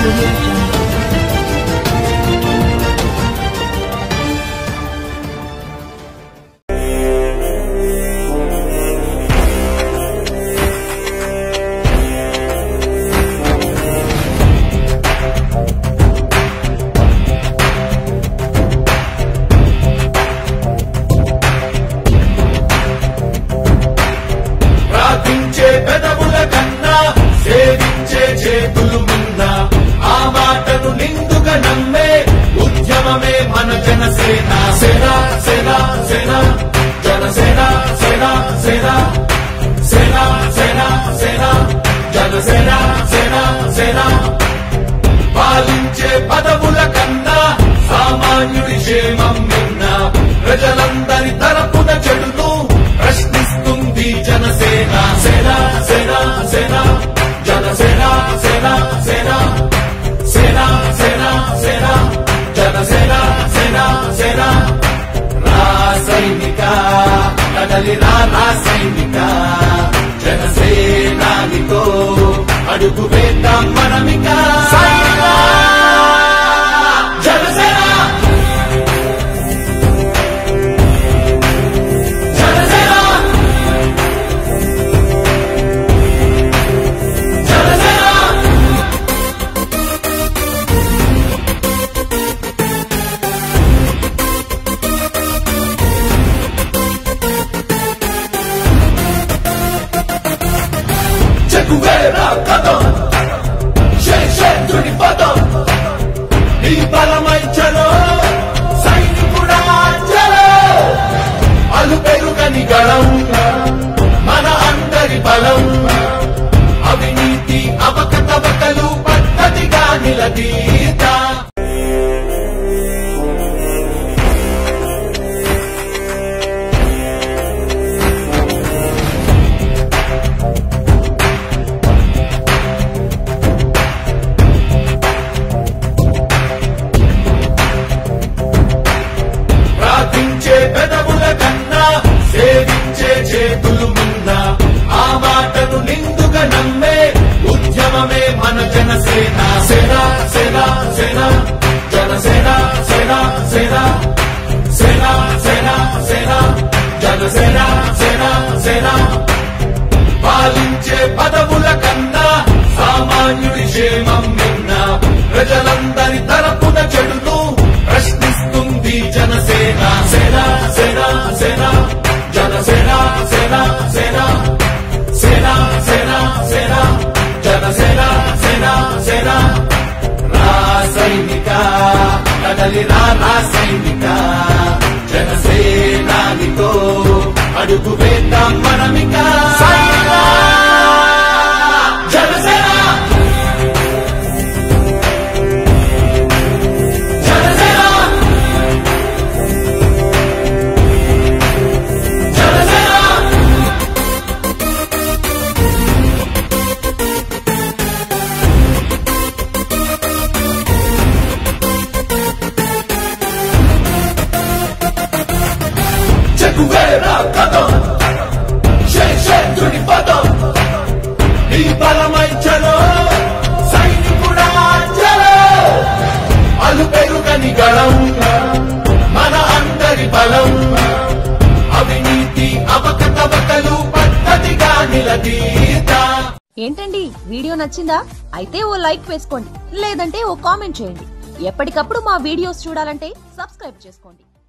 audio jungle. ప్రార్థించే పెదవుల కన్నా సేవించే చేతులు మిన్న ఆ మాటను నిండుగా నమ్మే ఉద్యమమే మన జనసేన సేన సేన సేన జనసేన సేన సేన సేన సేన సేన జనసేన సేన సేన పాలించే పదవుల కన్నా సామాన్యుడి క్షేమం నిన్న ప్రజలందరి తరపున చెడును ప్రశ్నిస్తుంది జనసేన సేన సేన సేన జనసేన సేన సేన సేన సేన సేన జనసేన సేన సేన రా సైనిక కదలి రా రా సైనిక జనసేనానితో అడుగు వేద్దాం మనమిక సైనిక జనసేన జనసేన జనసేన చెక్కువేరా కథం శేషేంద్రుడి పదం నీ బలమై చలో సైనికుడా చలో అలు పెరుగని గళం మన అందరి బలం అవినీతి అవకతవకలు పద్ధతిగా నిలదీత ప్రార్థించే పెదవుల కన్నా సేవించే చేతులు మిన్న ఆ మాటను నిండుగా నమ్మే ఉద్యమమే మన జనసేన సేన సేన సేన జనసేన సేన సేన సేన సేన సేన జనసేన సేన సేన పాలించే పదవుల కన్నా సామాన్యుడి క్షేమం నిన్న ప్రజలందరి తరపున చెడును ప్రశ్నిస్తుంది జనసేన సేన సేన సేన జనసేన సేన సేన సేన సేన సేన జనసేన సేన సేన రా సైనిక కదలి రా రా సైనిక జనసేనానితో అడుగు వేద్దాం మనమిక సైనిక జనసేన జనసేన జనసేన చెక్కువేరా కథం శేషేంద్రుడి పదం నీ బలమై చలో సైనికుడా చలో అలు పెరుగని గళం మన అందరి బలం అవినీతి అవకతవకలు పద్ధతిగా నిలదీత ఏంటండి వీడియో నచ్చిందా అయితే ఓ లైక్ వేసుకోండి లేదంటే ఓ కామెంట్ చేయండి ఎప్పటికప్పుడు మా వీడియోస్ చూడాలంటే సబ్స్క్రైబ్ చేసుకోండి